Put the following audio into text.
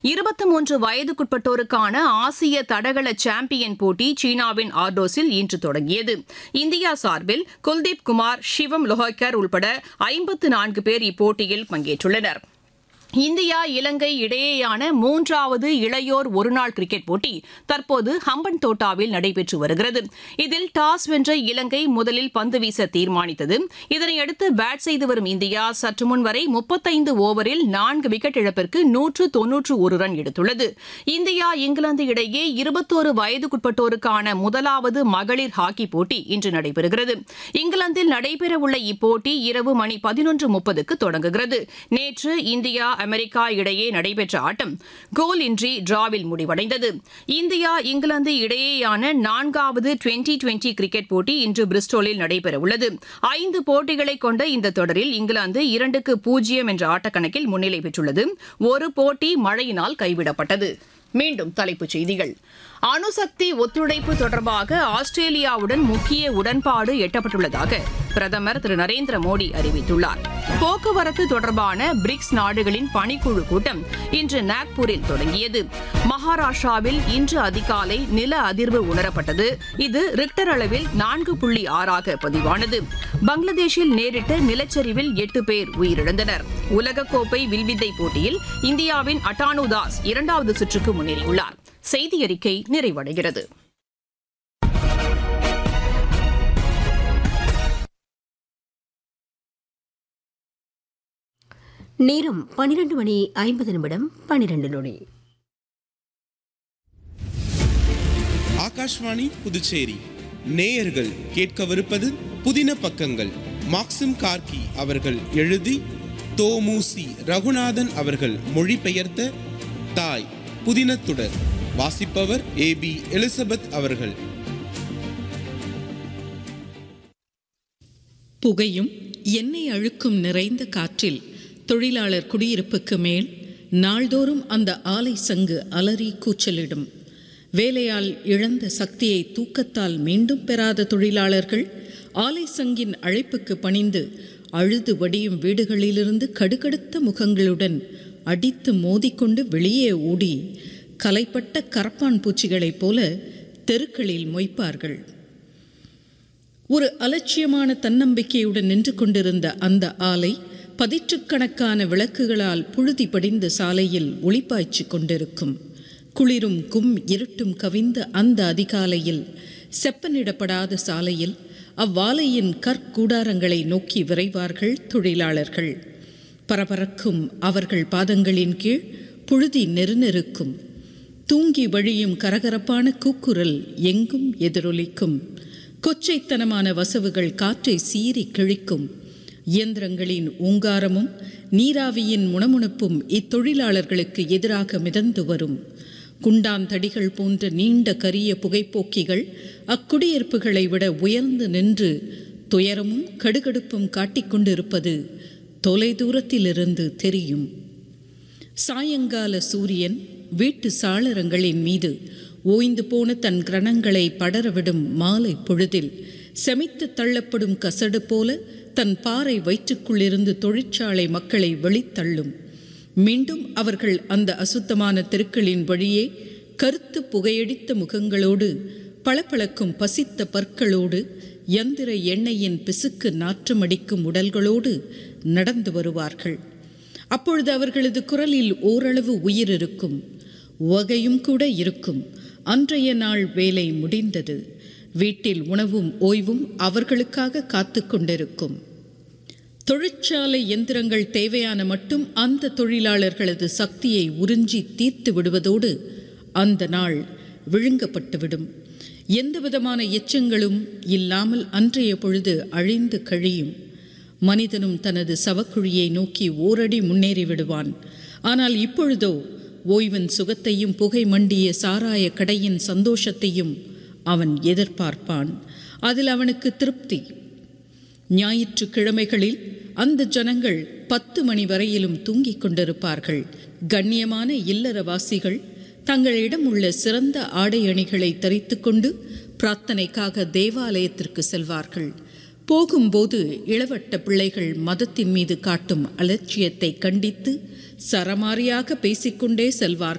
இருபத்தி மூன்று வயதுக்குட்பட்டோருக்கான ஆசிய தடகள சாம்பியன் போட்டி சீனாவின் ஆர்டோஸில் இன்று தொடங்கியது இந்தியா சார்பில் குல்தீப் குமார் சிவம் லோஹய்கர் உள்பட ஐம்பத்து நான்கு பேர் இப்போட்டியில் பங்கேற்றுள்ளனர் இந்தியா இலங்கை இடையேயான மூன்றாவது இளையோர் ஒருநாள் கிரிக்கெட் போட்டி தற்போது ஹம்பன் தோட்டாவில் நடைபெற்று வருகிறது இதில் டாஸ் வென்ற இலங்கை முதலில் பந்து வீச தீர்மானித்தது இதனையடுத்து பேட் செய்து வரும் இந்தியா சற்று முன் வரை முப்பத்தைந்து ஓவரில் நான்கு விக்கெட் இழப்பிற்கு நூற்று தொன்னூற்று ஒரு ரன் எடுத்துள்ளது இந்தியா இங்கிலாந்து இடையே இருபத்தோரு வயதுக்குட்பட்டோருக்கான முதலாவது மகளிர் ஹாக்கி போட்டி இன்று நடைபெறுகிறது இங்கிலாந்தில் நடைபெறவுள்ள இப்போட்டி இரவு மணி பதினொன்று முப்பதுக்கு தொடங்குகிறது நேற்று இந்தியா அமெரிக்கா இடையே நடைபெற்ற ஆட்டம் கோல் இன்றி டிராவில் முடிவடைந்தது இந்தியா இங்கிலாந்து இடையேயான நான்காவது டுவெண்டி டுவெண்டி கிரிக்கெட் போட்டி இன்று பிரிஸ்டோலில் நடைபெறவுள்ளது ஐந்து போட்டிகளை கொண்ட இந்த தொடரில் இங்கிலாந்து இரண்டுக்கு பூஜ்ஜியம் என்ற ஆட்டக்கணக்கில் முன்னிலை பெற்றுள்ளது ஒரு போட்டி மழையினால் கைவிடப்பட்டது மீண்டும் தலைப்புச் செய்திகள் அணுசக்தி ஒத்துழைப்பு தொடர்பாக ஆஸ்திரேலியாவுடன் முக்கிய உடன்பாடு எட்டப்பட்டுள்ளதாக பிரதமர் திரு நரேந்திர மோடி அறிவித்துள்ளார் போக்குவரத்து தொடர்பான பிரிக்ஸ் நாடுகளின் பணிக்குழு கூட்டம் இன்று நாக்பூரில் தொடங்கியது மகாராஷ்டிராவில் இன்று அதிகாலை நில அதிர்வு உணரப்பட்டது இது ரிக்டர் அளவில் நான்கு புள்ளி ஆறாக பதிவானது பங்களாதேஷில் நேரிட்ட நிலச்சரிவில் எட்டு பேர் உயிரிழந்தனர் உலகக்கோப்பை வில்வித்தை போட்டியில் இந்தியாவின் அட்டானு தாஸ் இரண்டாவது சுற்றுக்கு முன்னேறியுள்ளார் செய்தி அறிக்கை நிறைவடைகிறது நேரம் பனிரெண்டு மணி ஐம்பது நிமிடம் பனிரெண்டு நொடி ஆகாஷ்வாணி புதுச்சேரி நேயர்கள் கேட்கவிருப்பது புதின பக்கங்கள் மாக்சிம் கார்கி அவர்கள் எழுதி தோமுசி ரகுநாதன் அவர்கள் மொழிபெயர்த்த தாய் புதினத்துடர் வாசிப்பவர் ஏ பி எலிசபெத் அவர்கள் புகையும் எண்ணெய் அழுக்கும் நிறைந்த காற்றில் தொழிலாளர் குடியிருப்புக்கு மேல் நாள்தோறும் அந்த ஆலை சங்கு அலறி கூச்சலிடும் வேலையால் இழந்த சக்தியை தூக்கத்தால் மீண்டும் பெறாத தொழிலாளர்கள் ஆலை சங்கின் அழைப்புக்கு பணிந்து அழுது வடியும் வீடுகளிலிருந்து கடுகடுத்த முகங்களுடன் அடித்து மோதிக்கொண்டு வெளியே ஓடி கலைப்பட்ட கரப்பான் பூச்சிகளைப் போல தெருக்களில் மொய்ப்பார்கள் ஒரு அலட்சியமான தன்னம்பிக்கையுடன் நின்று கொண்டிருந்த அந்த ஆலை பதிற்றுக்கணக்கான விளக்குகளால் புழுதி படிந்த சாலையில் ஒளிப்பாய்ச்சி கொண்டிருக்கும் குளிரும் கும் இருட்டும் கவிந்த அந்த அதிகாலையில் செப்பனிடப்படாத சாலையில் அவ்வாலையின் கற்கூடாரங்களை நோக்கி விரைவார்கள் தொழிலாளர்கள் பரபரக்கும் அவர்கள் பாதங்களின் கீழ் புழுதி நெருநெருக்கும் தூங்கி வழியும் கரகரப்பான கூக்குரல் எங்கும் எதிரொலிக்கும் கொச்சைத்தனமான வசவுகள் காற்றை சீறி கிழிக்கும் இயந்திரங்களின் ஊங்காரமும் நீராவியின் முணமுணுப்பும் இத்தொழிலாளர்களுக்கு எதிராக மிதந்து வரும் குண்டாந்தடிகள் போன்ற நீண்ட கரிய புகைப்போக்கிகள் அக்குடியிருப்புகளை விட உயர்ந்து நின்று துயரமும் கடுகடுப்பும் காட்டிக்கொண்டிருப்பது தொலைதூரத்திலிருந்து தெரியும் சாயங்கால சூரியன் வீட்டு சாளரங்களின் மீது ஓய்ந்து போன தன் கிரணங்களை படரவிடும் மாலை பொழுதில் செமித்து தள்ளப்படும் கசடு போல தன் பாறை வயிற்றுக்குள்ளிருந்து தொழிற்சாலை மக்களை வெளித்தள்ளும் மீண்டும் அவர்கள் அந்த அசுத்தமான தெருக்களின் வழியே கருத்து புகையடித்த முகங்களோடு பளபளக்கும் பசித்த பற்களோடு யந்திர எண்ணெயின் பிசுக்கு நாற்றமடிக்கும் உடல்களோடு நடந்து வருவார்கள் அப்பொழுது அவர்களது குரலில் ஓரளவு உயிர் இருக்கும் உவகையும் கூட இருக்கும் அன்றைய நாள் வேலை முடிந்தது வீட்டில் உணவும் ஓய்வும் அவர்களுக்காக காத்து கொண்டிருக்கும் தொழிற்சாலை எந்திரங்கள் தேவையான மட்டும் அந்த தொழிலாளர்களது சக்தியை உறிஞ்சி தீர்த்து விடுவதோடு அந்த நாள் விழுங்கப்பட்டுவிடும் எந்த விதமான எச்சங்களும் இல்லாமல் அன்றைய பொழுது அழிந்து கழியும் மனிதனும் தனது சவக்குழியை நோக்கி ஓரடி முன்னேறி விடுவான் ஆனால் இப்பொழுதோ ஓய்வின் சுகத்தையும் புகை மண்டிய சாராய கடையின் சந்தோஷத்தையும் அவன் எதிர்பார்ப்பான் அதில் அவனுக்கு திருப்தி ஞாயிற்றுக்கிழமைகளில் அந்த ஜனங்கள் பத்து மணி வரையிலும் தூங்கிக் கொண்டிருப்பார்கள் கண்ணியமான இல்லறவாசிகள் தங்களிடம் உள்ள சிறந்த ஆடை அணிகளை தரித்துக்கொண்டு பிரார்த்தனைக்காக தேவாலயத்திற்கு செல்வார்கள் போகும்போது இளவட்ட பிள்ளைகள் மதத்தின் மீது காட்டும் அலட்சியத்தை கண்டித்து சரமாரியாக பேசிக்கொண்டே செல்வார்கள்